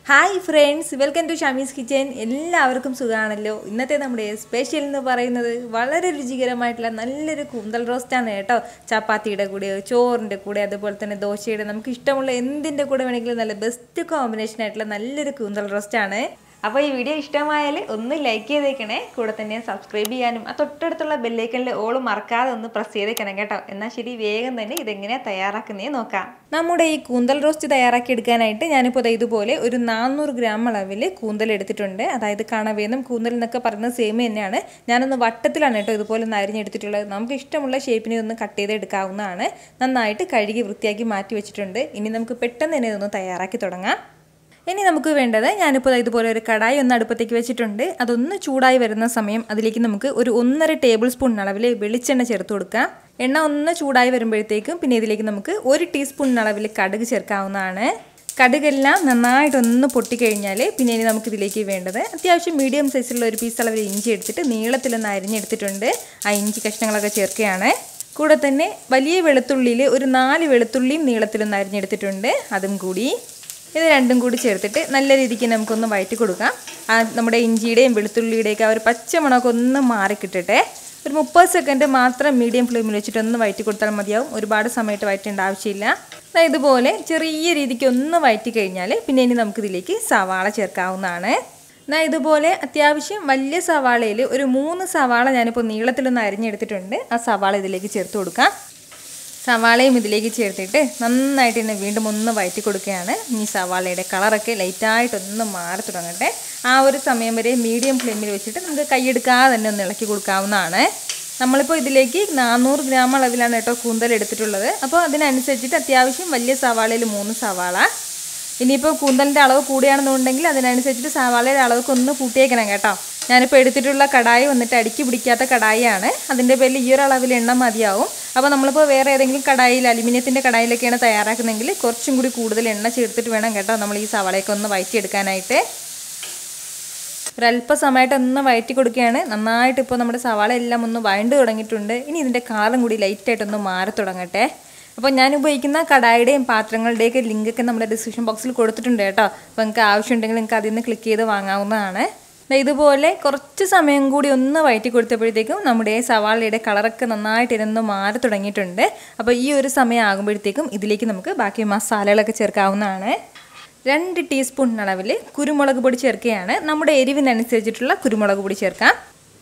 hi friends welcome to Shamee's kitchen എല്ലാവർക്കും സുഖമാണല്ലോ ഇന്നത്തെ നമ്മുടെ സ്പെഷ്യൽ എന്ന് പറയുന്നത് വളരെ രുചികരമായിട്ടുള്ള നല്ലൊരു കൂന്തൽ റോസ്റ്റാണ് കേട്ടോ ചപ്പാത്തിയുടെ കൂടെയോ ചോറിൻ്റെ കൂടെ അതുപോലെ തന്നെ ദോശയുടെ നമുക്ക് ഇഷ്ടമുള്ള എന്തിൻ്റെ കൂടെ വേണമെങ്കിലും നല്ല ബെസ്റ്റ് കോമ്പിനേഷൻ ആയിട്ടുള്ള നല്ലൊരു കൂന്തൽ റോസ്റ്റാണ് അപ്പോൾ ഈ വീഡിയോ ഇഷ്ടമായാൽ ഒന്ന് ലൈക്ക് ചെയ്തേക്കണേ കൂടെ തന്നെ സബ്സ്ക്രൈബ് ചെയ്യാനും ആ തൊട്ടടുത്തുള്ള ബെല്ലൈക്കനിൽ ഓള് മറക്കാതെ ഒന്ന് പ്രസ് ചെയ്തേക്കണം കേട്ടോ എന്നാൽ ശരി വേഗം തന്നെ ഇതെങ്ങനെയാണ് തയ്യാറാക്കുന്നതെന്ന് നോക്കാം നമ്മുടെ ഈ കൂന്തൽ റോസ്റ്റ് തയ്യാറാക്കി എടുക്കാനായിട്ട് ഞാനിപ്പോൾ ദേ ഇതുപോലെ ഒരു നാനൂറ് ഗ്രാം അളവിൽ കൂന്തൽ എടുത്തിട്ടുണ്ട് അതായത് കണവേന്നും കൂന്തൽ എന്നൊക്കെ പറയുന്നത് സെയിം തന്നെയാണ് ഞാനൊന്ന് വട്ടത്തിലാണ് കേട്ടോ ഇതുപോലെ ഒന്ന് അരിഞ്ഞെടുത്തിട്ടുള്ളത് നമുക്ക് ഇഷ്ടമുള്ള ഷേപ്പിനെ ഒന്ന് കട്ട് ചെയ്ത് എടുക്കാവുന്നതാണ് നന്നായിട്ട് കഴുകി വൃത്തിയാക്കി മാറ്റി വെച്ചിട്ടുണ്ട് ഇനി നമുക്ക് പെട്ടെന്ന് തന്നെ ഇതൊന്ന് തയ്യാറാക്കി തുടങ്ങാം ഇനി നമുക്ക് വേണ്ടത് ഞാനിപ്പോൾ ഇതുപോലെ ഒരു കടായി ഒന്ന് അടുപ്പത്തേക്ക് വെച്ചിട്ടുണ്ട് അതൊന്ന് ചൂടായി വരുന്ന സമയം അതിലേക്ക് നമുക്ക് ഒരു ഒന്നര ടേബിൾ സ്പൂൺ അളവിൽ വെളിച്ചെണ്ണ ചേർത്ത് കൊടുക്കാം എണ്ണ ഒന്ന് ചൂടായി വരുമ്പോഴത്തേക്കും പിന്നെ ഇതിലേക്ക് നമുക്ക് ഒരു ടീസ്പൂൺ അളവിൽ കടുക് ചേർക്കാവുന്നതാണ് കടുകെല്ലാം നന്നായിട്ടൊന്ന് പൊട്ടിക്കഴിഞ്ഞാൽ പിന്നെ ഇനി നമുക്ക് ഇതിലേക്ക് വേണ്ടത് അത്യാവശ്യം മീഡിയം സൈസിലുള്ള ഒരു പീസ് അളവിൽ ഇഞ്ചി എടുത്തിട്ട് നീളത്തിലൊന്ന് അരിഞ്ഞെടുത്തിട്ടുണ്ട് ആ ഇഞ്ചി കഷ്ണങ്ങളൊക്കെ ചേർക്കുകയാണ് കൂടെ തന്നെ വലിയ വെളുത്തുള്ളിയിൽ ഒരു നാല് വെളുത്തുള്ളിയും നീളത്തിലൊന്ന് അരിഞ്ഞെടുത്തിട്ടുണ്ട് അതും കൂടി ഇത് രണ്ടും കൂടി ചേർത്തിട്ട് നല്ല രീതിക്ക് നമുക്കൊന്ന് വഴറ്റി കൊടുക്കാം ആ നമ്മുടെ ഇഞ്ചിയുടെയും വെളുത്തുള്ളിയുടെയൊക്കെ ആ ഒരു പച്ചമണമൊക്കെ ഒന്ന് മാറിക്കിട്ടട്ടെ ഒരു മുപ്പത് സെക്കൻഡ് മാത്രം മീഡിയം ഫ്ലെയിമിൽ വെച്ചിട്ട് ഒന്ന് വഴറ്റി കൊടുത്താൽ മതിയാവും ഒരുപാട് സമയത്ത് വഴറ്റേണ്ട ആവശ്യമില്ല ഇതുപോലെ ചെറിയ രീതിക്ക് ഒന്ന് വഴറ്റി കഴിഞ്ഞാൽ പിന്നെ ഇനി നമുക്കിതിലേക്ക് സവാള ചേർക്കാവുന്നതാണ് എന്നാൽ ഇതുപോലെ അത്യാവശ്യം വലിയ സവാളയിൽ ഒരു മൂന്ന് സവാള ഞാനിപ്പോൾ നീളത്തിലൊന്ന് അരിഞ്ഞെടുത്തിട്ടുണ്ട് ആ സവാള ഇതിലേക്ക് ചേർത്ത് കൊടുക്കാം സവാളയും ഇതിലേക്ക് ചേർത്തിട്ട് നന്നായിട്ട് തന്നെ വീണ്ടും ഒന്ന് വഴറ്റി കൊടുക്കുകയാണ് ഈ സവാളയുടെ കളറൊക്കെ ലൈറ്റായിട്ടൊന്ന് മാറി തുടങ്ങട്ടെ ആ ഒരു സമയം വരെ മീഡിയം ഫ്ലെയിമിൽ വെച്ചിട്ട് നമുക്ക് കൈയെടുക്കാതെ തന്നെ ഒന്ന് ഇളക്കി കൊടുക്കാവുന്നതാണ് നമ്മളിപ്പോൾ ഇതിലേക്ക് നാനൂറ് ഗ്രാം അളവിലാണ് കേട്ടോ കൂന്തൽ എടുത്തിട്ടുള്ളത് അപ്പോൾ അതിനനുസരിച്ചിട്ട് അത്യാവശ്യം വലിയ സവാളയിൽ മൂന്ന് സവാള ഇനിയിപ്പോൾ കൂന്തലിൻ്റെ അളവ് കൂടിയാണെന്നുണ്ടെങ്കിൽ അതിനനുസരിച്ചിട്ട് സവാളയുടെ അളവൊക്കെ ഒന്ന് കൂട്ടിയേക്കണം കേട്ടോ ഞാനിപ്പോൾ എടുത്തിട്ടുള്ള കടായി വന്നിട്ട് അടുക്കി പിടിക്കാത്ത കടായിയാണ് അതിൻ്റെ പേരിൽ ഈ ഒരു അളവിൽ എണ്ണ മതിയാവും അപ്പോൾ നമ്മളിപ്പോൾ വേറെ ഏതെങ്കിലും കടായിൽ അലുമിനിയത്തിൻ്റെ കടായിലൊക്കെയാണ് തയ്യാറാക്കുന്നതെങ്കിൽ കുറച്ചും കൂടി കൂടുതൽ എണ്ണ ചേർത്തിട്ട് വേണം കേട്ടോ നമ്മൾ ഈ സവാളയൊക്കെ ഒന്ന് വഴറ്റിയെടുക്കാനായിട്ട് ഒരല്പസമയമായിട്ട് ഒന്ന് വഴറ്റി കൊടുക്കുകയാണ് നന്നായിട്ട് ഇപ്പോൾ നമ്മുടെ സവാള എല്ലാം ഒന്ന് വഴണ്ട് തുടങ്ങിയിട്ടുണ്ട് ഇനി ഇതിൻ്റെ കളറും കൂടി ലൈറ്റായിട്ടൊന്ന് മാറി തുടങ്ങട്ടെ അപ്പോൾ ഞാൻ ഉപയോഗിക്കുന്ന കടായുടെയും പാത്രങ്ങളുടെയൊക്കെ ലിങ്കൊക്കെ നമ്മുടെ ഡിസ്ക്രിപ്ഷൻ ബോക്സിൽ കൊടുത്തിട്ടുണ്ട് കേട്ടോ അപ്പോൾ നിങ്ങൾക്ക് ആവശ്യമുണ്ടെങ്കിൽ നിങ്ങൾക്ക് അതിൽ നിന്ന് ക്ലിക്ക് ചെയ്ത് വാങ്ങാവുന്നതാണ് ഇതുപോലെ കുറച്ച് സമയം കൂടി ഒന്ന് വഴറ്റി കൊടുത്തപ്പോഴത്തേക്കും നമ്മുടെ സവാളയുടെ കളറൊക്കെ നന്നായിട്ട് ഇരുന്ന് മാറി തുടങ്ങിയിട്ടുണ്ട് അപ്പോൾ ഈ ഒരു സമയം ആകുമ്പോഴത്തേക്കും ഇതിലേക്ക് നമുക്ക് ബാക്കി മസാലകളൊക്കെ ചേർക്കാവുന്നതാണ് രണ്ട് ടീസ്പൂൺ അളവിൽ കുരുമുളക് പൊടി ചേർക്കുകയാണ് നമ്മുടെ എരിവിനനുസരിച്ചിട്ടുള്ള കുരുമുളക് പൊടി ചേർക്കാം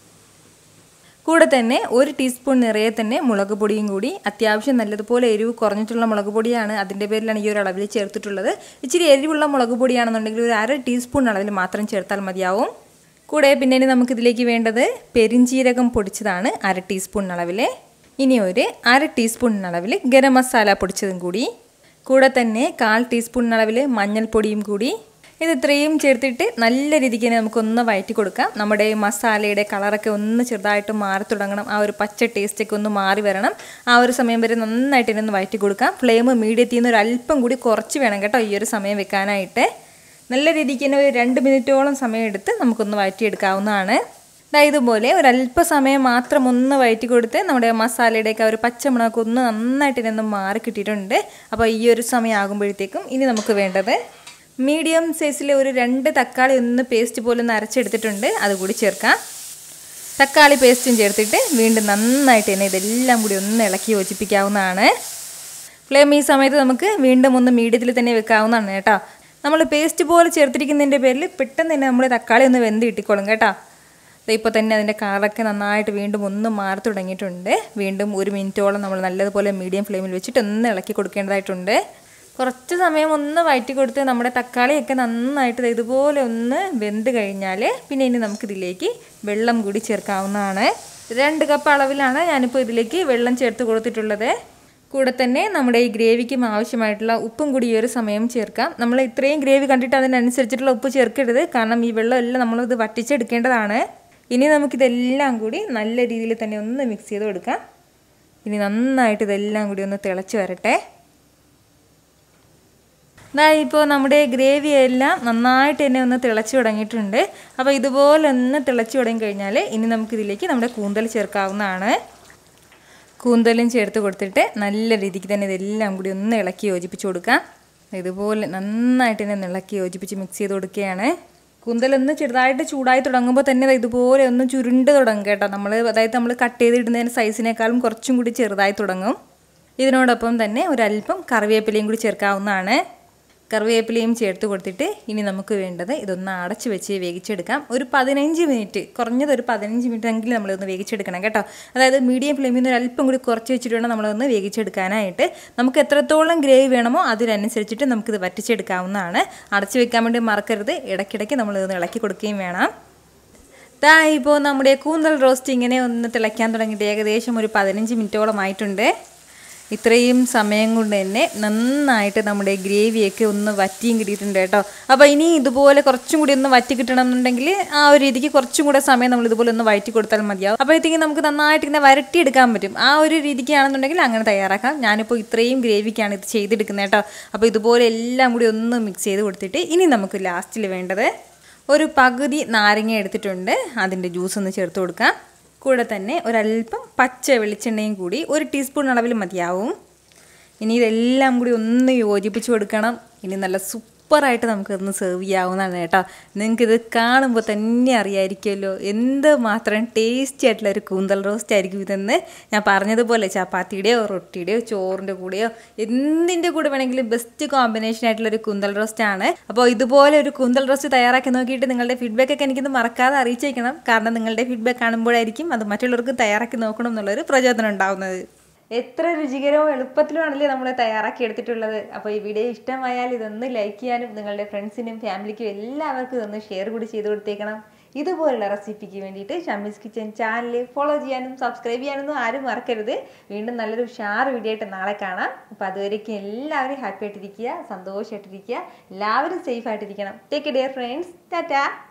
കൂടെ തന്നെ ഒരു ടീസ്പൂൺ നിറയെ തന്നെ മുളക് പൊടിയും കൂടി അത്യാവശ്യം നല്ലതുപോലെ എരിവ് കുറഞ്ഞിട്ടുള്ള മുളക് പൊടിയാണ് അതിൻ്റെ പേരിലാണ് ഈ ഒരു അളവിൽ ചേർത്തിട്ടുള്ളത് ഇച്ചിരി എരിവുള്ള മുളക് പൊടിയാണെന്നുണ്ടെങ്കിൽ ഒരു അര ടീസ്പൂൺ അളവിൽ മാത്രം ചേർത്താൽ മതിയാവും കൂടെ പിന്നെ ഇനി നമുക്കിതിലേക്ക് വേണ്ടത് പെരിഞ്ചീരകം പൊടിച്ചതാണ് അര ടീസ്പൂൺ അളവിൽ ഇനി ഒരു അര ടീസ്പൂൺ അളവിൽ ഗരം മസാല പൊടിച്ചതും കൂടി കൂടെ തന്നെ കാൽ ടീസ്പൂൺ അളവിൽ മഞ്ഞൾപ്പൊടിയും കൂടി ഇത് ഇത്രയും ചേർത്തിട്ട് നല്ല രീതിക്ക് തന്നെ നമുക്കൊന്ന് വഴറ്റി കൊടുക്കാം നമ്മുടെ മസാലയുടെ കളറൊക്കെ ഒന്ന് ചെറുതായിട്ട് മാറി തുടങ്ങണം ആ ഒരു പച്ച ടേസ്റ്റൊക്കെ ഒന്ന് മാറി വരണം ആ ഒരു സമയം വരെ നന്നായിട്ട് തന്നെ ഒന്ന് വഴറ്റി കൊടുക്കാം ഫ്ലെയിം മീഡിയത്തിൽ നിന്ന് ഒരു അല്പം കൂടി കുറച്ച് വേണം കേട്ടോ ഈ ഒരു സമയം വെക്കാനായിട്ട് നല്ല രീതിക്ക് തന്നെ ഒരു രണ്ട് മിനിറ്റോളം സമയം എടുത്ത് നമുക്കൊന്ന് വഴറ്റിയെടുക്കാവുന്നതാണ് ഇതുപോലെ ഒരല്പ സമയം മാത്രം ഒന്ന് വഴറ്റി കൊടുത്ത് നമ്മുടെ മസാലയുടെയൊക്കെ ഒരു പച്ചമുളകൊക്കെ ഒന്ന് നന്നായിട്ട് തന്നെ മാറി കിട്ടിയിട്ടുണ്ട് അപ്പോൾ ഈ ഒരു സമയം ആകുമ്പോഴത്തേക്കും ഇനി നമുക്ക് വേണ്ടത് മീഡിയം സൈസിലെ ഒരു രണ്ട് തക്കാളി ഒന്ന് പേസ്റ്റ് പോലെ ഒന്ന് അരച്ചെടുത്തിട്ടുണ്ട് അതുകൂടി ചേർക്കാം തക്കാളി പേസ്റ്റും ചേർത്തിട്ട് വീണ്ടും നന്നായിട്ട് തന്നെ ഇതെല്ലാം കൂടി ഒന്ന് ഇളക്കി യോജിപ്പിക്കാവുന്നതാണ് ഫ്ലെയിം ഈ സമയത്ത് നമുക്ക് വീണ്ടും ഒന്ന് മീഡിയത്തിൽ തന്നെ വെക്കാവുന്നതാണ് കേട്ടോ നമ്മൾ പേസ്റ്റ് പോലെ ചേർത്തിരിക്കുന്നതിൻ്റെ പേരിൽ പെട്ടെന്ന് തന്നെ നമ്മൾ തക്കാളി ഒന്ന് വെന്ത് കിട്ടിക്കോളും കേട്ടോ ഇപ്പോൾ തന്നെ അതിൻ്റെ കളറൊക്കെ നന്നായിട്ട് വീണ്ടും ഒന്ന് മാറി തുടങ്ങിയിട്ടുണ്ട് വീണ്ടും ഒരു മിനിറ്റോളം നമ്മൾ നല്ലതുപോലെ മീഡിയം ഫ്ലെയിമിൽ വെച്ചിട്ട് ഒന്ന് ഇളക്കി കൊടുക്കേണ്ടതായിട്ടുണ്ട് കുറച്ച് സമയം ഒന്ന് വഴറ്റി കൊടുത്ത് നമ്മുടെ തക്കാളിയൊക്കെ നന്നായിട്ട് ഇതുപോലെ ഒന്ന് വെന്ത് കഴിഞ്ഞാൽ പിന്നെ ഇനി നമുക്കിതിലേക്ക് വെള്ളം കൂടി ചേർക്കാവുന്നതാണ് രണ്ട് കപ്പ് അളവിലാണ് ഞാനിപ്പോൾ ഇതിലേക്ക് വെള്ളം ചേർത്ത് കൊടുത്തിട്ടുള്ളത് കൂടെ തന്നെ നമ്മുടെ ഈ ഗ്രേവിക്കും ആവശ്യമായിട്ടുള്ള ഉപ്പും കൂടി ഈ ഒരു സമയം ചേർക്കാം നമ്മൾ ഇത്രയും ഗ്രേവി കണ്ടിട്ട് അതിനനുസരിച്ചിട്ടുള്ള ഉപ്പ് ചേർക്കരുത് കാരണം ഈ വെള്ളം എല്ലാം നമ്മളിത് വറ്റിച്ചെടുക്കേണ്ടതാണ് ഇനി നമുക്കിതെല്ലാം കൂടി നല്ല രീതിയിൽ തന്നെ ഒന്ന് മിക്സ് ചെയ്ത് കൊടുക്കാം ഇനി നന്നായിട്ട് ഇതെല്ലാം കൂടി ഒന്ന് തിളച്ച് വരട്ടെ ഇതാ ഇപ്പോൾ നമ്മുടെ ഗ്രേവി എല്ലാം നന്നായിട്ട് തന്നെ ഒന്ന് തിളച്ച് തുടങ്ങിയിട്ടുണ്ട് അപ്പോൾ ഇതുപോലെ ഒന്ന് തിളച്ച് തുടങ്ങി കഴിഞ്ഞാൽ ഇനി നമുക്കിതിലേക്ക് നമ്മുടെ കൂന്തൽ ചേർക്കാവുന്നതാണ് കൂന്തലും ചേർത്ത് കൊടുത്തിട്ട് നല്ല രീതിക്ക് തന്നെ ഇതെല്ലാം കൂടി ഒന്ന് ഇളക്കി യോജിപ്പിച്ച് കൊടുക്കാം ഇതുപോലെ നന്നായിട്ട് തന്നെ ഇളക്കി യോജിപ്പിച്ച് മിക്സ് ചെയ്ത് കൊടുക്കുകയാണ് കൂന്തലൊന്ന് ചെറുതായിട്ട് ചൂടായി തുടങ്ങുമ്പോൾ തന്നെ ദാ ഇതുപോലെ ഒന്ന് ചുരുണ്ട് തുടങ്ങും കേട്ടോ നമ്മൾ അതായത് നമ്മൾ കട്ട് ചെയ്തിടുന്നതിന് സൈസിനേക്കാളും കുറച്ചും കൂടി ചെറുതായി തുടങ്ങും ഇതിനോടൊപ്പം തന്നെ ഒരല്പം കറിവേപ്പിലയും കൂടി ചേർക്കാവുന്നതാണ് കറിവേപ്പിലയും ചേർത്ത് കൊടുത്തിട്ട് ഇനി നമുക്ക് വേണ്ടത് ഇതൊന്ന് അടച്ച് വെച്ച് വേവിച്ചെടുക്കാം ഒരു പതിനഞ്ച് മിനിറ്റ് കുറഞ്ഞത് ഒരു പതിനഞ്ച് മിനിറ്റ് എങ്കിലും നമ്മളിതൊന്ന് വേവിച്ചെടുക്കണം കേട്ടോ അതായത് മീഡിയം ഫ്ലെയിമിൽ നിന്ന് ഒരല്പം കൂടി കുറച്ച് വെച്ചിട്ട് വേണം നമ്മളതൊന്ന് വേവിച്ചെടുക്കാനായിട്ട് നമുക്ക് എത്രത്തോളം ഗ്രേവി വേണമോ അതിനനുസരിച്ചിട്ട് നമുക്കിത് വറ്റിച്ചെടുക്കാവുന്നതാണ് അടച്ച് വെക്കാൻ വേണ്ടി മറക്കരുത് ഇടയ്ക്കിടയ്ക്ക് നമ്മളിതൊന്ന് ഇളക്കി കൊടുക്കുകയും വേണം ദാ ഇപ്പോൾ നമ്മുടെ കൂന്തൽ റോസ്റ്റ് ഇങ്ങനെ ഒന്ന് തിളയ്ക്കാൻ തുടങ്ങിയിട്ട് ഏകദേശം ഒരു പതിനഞ്ച് മിനിറ്റോളം ആയിട്ടുണ്ട് ഇത്രയും സമയം കൊണ്ട് തന്നെ നന്നായിട്ട് നമ്മുടെ ഗ്രേവിയൊക്കെ ഒന്ന് വറ്റിയും കിട്ടിയിട്ടുണ്ട് കേട്ടോ അപ്പോൾ ഇനി ഇതുപോലെ കുറച്ചും കൂടി ഒന്ന് വറ്റി കിട്ടണം എന്നുണ്ടെങ്കിൽ ആ ഒരു രീതിക്ക് കുറച്ചും കൂടെ സമയം നമ്മൾ ഇതുപോലെ ഒന്ന് വഴറ്റി കൊടുത്താൽ മതിയാവും അപ്പോഴത്തേക്കും നമുക്ക് നന്നായിട്ട് ഇങ്ങനെ വരട്ടിയെടുക്കാൻ പറ്റും ആ ഒരു രീതിക്കാണെന്നുണ്ടെങ്കിൽ അങ്ങനെ തയ്യാറാക്കാം ഞാനിപ്പോൾ ഇത്രയും ഗ്രേവിക്കാണ് ഇത് ചെയ്തെടുക്കുന്നത് കേട്ടോ അപ്പോൾ ഇതുപോലെ എല്ലാം കൂടി ഒന്ന് മിക്സ് ചെയ്ത് കൊടുത്തിട്ട് ഇനി നമുക്ക് ലാസ്റ്റിൽ വേണ്ടത് ഒരു പകുതി നാരങ്ങ എടുത്തിട്ടുണ്ട് അതിൻ്റെ ജ്യൂസ് ഒന്ന് ചേർത്ത് കൊടുക്കാം കൂടെ തന്നെ ഒരല്പം പച്ച വെളിച്ചെണ്ണയും കൂടി ഒരു ടീസ്പൂൺ അളവിൽ മതിയാവും ഇനി ഇതെല്ലാം കൂടി ഒന്ന് യോജിപ്പിച്ച് കൊടുക്കണം ഇനി നല്ല സൂപ്പറായിട്ട് നമുക്കിതൊന്ന് സെർവ് ചെയ്യാവുന്നതാണ് കേട്ടോ നിങ്ങൾക്കിത് കാണുമ്പോൾ തന്നെ അറിയായിരിക്കുമല്ലോ എന്ത് മാത്രം ടേസ്റ്റി ആയിട്ടുള്ള ഒരു കൂന്തൽ റോസ്റ്റ് ആയിരിക്കും ഇതെന്ന് ഞാൻ പറഞ്ഞതുപോലെ ചപ്പാത്തിയുടെയോ റൊട്ടിയുടെയോ ചോറിൻ്റെ കൂടെയോ എന്തിൻ്റെ കൂടെ വേണമെങ്കിലും ബെസ്റ്റ് കോമ്പിനേഷൻ ആയിട്ടുള്ള ഒരു കൂന്തൽ റോസ്റ്റ് ആണ് അപ്പോൾ ഇതുപോലെ ഒരു കൂന്തൽ റോസ്റ്റ് തയ്യാറാക്കി നോക്കിയിട്ട് നിങ്ങളുടെ ഫീഡ്ബാക്ക് ഒക്കെ എനിക്കൊന്ന് മറക്കാതെ അറിയിച്ചേക്കണം കാരണം നിങ്ങളുടെ ഫീഡ്ബാക്ക് കാണുമ്പോഴായിരിക്കും അത് മറ്റുള്ളവർക്ക് തയ്യാറാക്കി നോക്കണം എന്നുള്ളൊരു പ്രചോദനം ഉണ്ടാവുന്നത് എത്ര രുചികരവും എളുപ്പത്തിലുമാണല്ലേ നമ്മൾ തയ്യാറാക്കി എടുത്തിട്ടുള്ളത് അപ്പോൾ ഈ വീഡിയോ ഇഷ്ടമായാൽ ഇതൊന്ന് ലൈക്ക് ചെയ്യാനും നിങ്ങളുടെ ഫ്രണ്ട്സിനും ഫാമിലിക്കും എല്ലാവർക്കും ഇതൊന്ന് ഷെയർ കൂടി ചെയ്ത് കൊടുത്തേക്കണം ഇതുപോലുള്ള റെസിപ്പിക്ക് വേണ്ടിയിട്ട് ഷമീസ് കിച്ചൻ ചാനൽ ഫോളോ ചെയ്യാനും സബ്സ്ക്രൈബ് ചെയ്യാനൊന്നും ആരും മറക്കരുത് വീണ്ടും നല്ലൊരു ഉഷാർ വീഡിയോ ആയിട്ട് നാളെ കാണാം അപ്പോൾ അതുവരേക്കും എല്ലാവരും ഹാപ്പി ആയിട്ടിരിക്കുക സന്തോഷമായിട്ടിരിക്കുക എല്ലാവരും സേഫ് ആയിട്ടിരിക്കണം ടേക്ക് ഡിയർ ഫ്രണ്ട്സ് ടാറ്റാ